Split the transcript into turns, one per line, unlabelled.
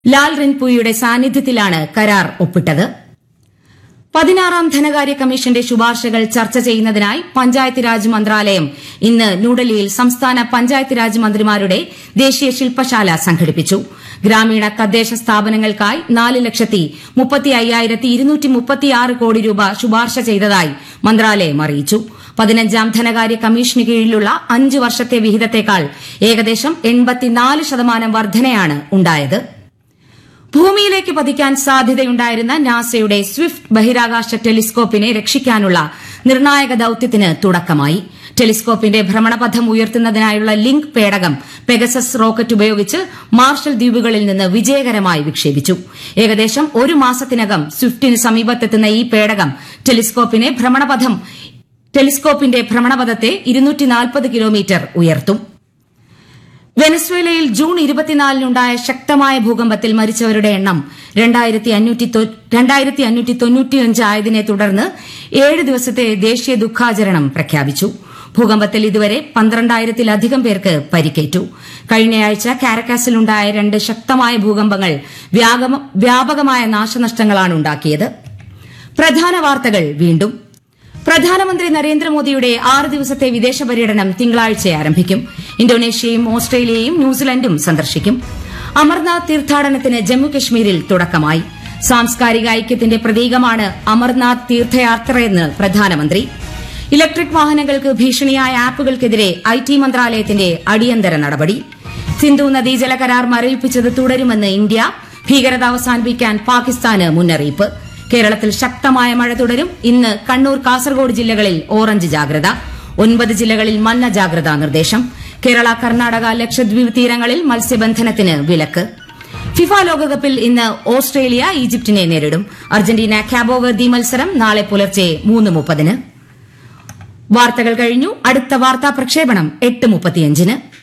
ലാൽ റിൻപുയുടെ സാന്നിധ്യത്തിലാണ് കരാർ ഒപ്പിട്ടത് പതിനാറാം ധനകാര്യ കമ്മീഷന്റെ ശുപാർശകൾ ചർച്ച ചെയ്യുന്നതിനായി പഞ്ചായത്ത് രാജ് മന്ത്രാലയം ഇന്ന് ന്യൂഡൽഹിയിൽ സംസ്ഥാന പഞ്ചായത്ത് രാജ് മന്ത്രിമാരുടെ ദേശീയ ശില്പശാല സംഘടിപ്പിച്ചു ഗ്രാമീണ തദ്ദേശ സ്ഥാപനങ്ങൾക്കായി നാല് ലക്ഷത്തി മുപ്പത്തി അയ്യായിരത്തി ഇരുന്നൂറ്റി മുപ്പത്തിയാറ് കോടി രൂപ ശുപാർശ ചെയ്തതായി മന്ത്രാലയം അറിയിച്ചു പതിനഞ്ചാം ധനകാര്യ കമ്മീഷന് കീഴിലുള്ള അഞ്ച് വർഷത്തെ വിഹിതത്തേക്കാൾ ഏകദേശം എൺപത്തിനാല് ശതമാനം വർധനയാണ് ഉണ്ടായത് ഭൂമിയിലേക്ക് പതിക്കാൻ സാധ്യതയുണ്ടായിരുന്ന നാസയുടെ സ്വിഫ്റ്റ് ബഹിരാകാശ ടെലിസ്കോപ്പിനെ രക്ഷിക്കാനുള്ള നിർണായക ദൌത്യത്തിന് തുടക്കമായി ടെലിസ്കോപ്പിന്റെ ഭ്രമണപഥം ഉയർത്തുന്നതിനായുള്ള ലിങ്ക് പേടകം പെഗസസ് റോക്കറ്റ് ഉപയോഗിച്ച് മാർഷൽ ദ്വീപുകളിൽ നിന്ന് വിജയകരമായി വിക്ഷേപിച്ചു ഏകദേശം ഒരു മാസത്തിനകം സ്വിഫ്റ്റിന് സമീപത്തെത്തുന്ന ഈ പേടകം ടെലിസ്കോപ്പിനെ ഭ്രമണപഥം ടെലിസ്കോപ്പിന്റെ ഭ്രമണപഥത്തെ കിലോമീറ്റർ ഉയർത്തും വെനസ്വേലയിൽ ജൂൺ ഇരുപത്തിനാലിനുണ്ടായ ശക്തമായ ഭൂകമ്പത്തിൽ മരിച്ചവരുടെ എണ്ണം രണ്ടായിരത്തി അഞ്ഞൂറ്റി തൊണ്ണൂറ്റിയഞ്ച് ആയതിനെ തുടർന്ന് ഏഴ് ദിവസത്തെ ദേശീയ ദുഃഖാചരണം പ്രഖ്യാപിച്ചു ഭൂകമ്പത്തിൽ ഇതുവരെ പന്ത്രണ്ടായിരത്തിലധികം പേർക്ക് പരിക്കേറ്റു കഴിഞ്ഞയാഴ്ച കാരക്കാസിലുണ്ടായ രണ്ട് ശക്തമായ ഭൂകമ്പങ്ങൾ വ്യാപകമായ നാശനഷ്ടങ്ങളാണ് ഉണ്ടാക്കിയത് പ്രധാന വാർത്തകൾ വീണ്ടും പ്രധാനമന്ത്രി നരേന്ദ്രമോദിയുടെ ആറ് ദിവസത്തെ വിദേശ പര്യടനം തിങ്കളാഴ്ച ആരംഭിക്കും ഇന്തോനേഷ്യയും ഓസ്ട്രേലിയയും ന്യൂസിലൻഡും സന്ദർശിക്കും അമർനാഥ് തീർത്ഥാടനത്തിന് ജമ്മുകശ്മീരിൽ തുടക്കമായി സാംസ്കാരിക ഐക്യത്തിന്റെ പ്രതീകമാണ് അമർനാഥ് തീർത്ഥയാത്രയെന്ന് പ്രധാനമന്ത്രി ഇലക്ട്രിക് വാഹനങ്ങൾക്ക് ഭീഷണിയായ ആപ്പുകൾക്കെതിരെ ഐ ടി മന്ത്രാലയത്തിന്റെ അടിയന്തര നടപടി സിന്ധു നദീജല കരാർ മരവിപ്പിച്ചത് തുടരുമെന്ന് ഇന്ത്യ ഭീകരത അവസാനിപ്പിക്കാൻ പാകിസ്ഥാന് മുന്നറിയിപ്പ് കേരളത്തിൽ ശക്തമായ മഴ തുടരും ഇന്ന് കണ്ണൂർ കാസർഗോഡ് ജില്ലകളിൽ ഓറഞ്ച് ജാഗ്രത ഒൻപത് ജില്ലകളിൽ മഞ്ഞ ജാഗ്രതാ നിർദ്ദേശം കേരള കർണാടക ലക്ഷദ്വീപ് തീരങ്ങളിൽ മത്സ്യബന്ധനത്തിന് വിലക്ക് ഫിഫ ലോകകപ്പിൽ ഇന്ന് ഓസ്ട്രേലിയ ഈജിപ്തിനെ നേരിടും അർജന്റീന കാബോവർദി മത്സരം നാളെ പുലർച്ചെ മൂന്ന് മുപ്പതിന് വാർത്തകൾ കഴിഞ്ഞു അടുത്ത വാർത്താ പ്രക്ഷേപണം എട്ട് മുപ്പത്തിയഞ്ചിന്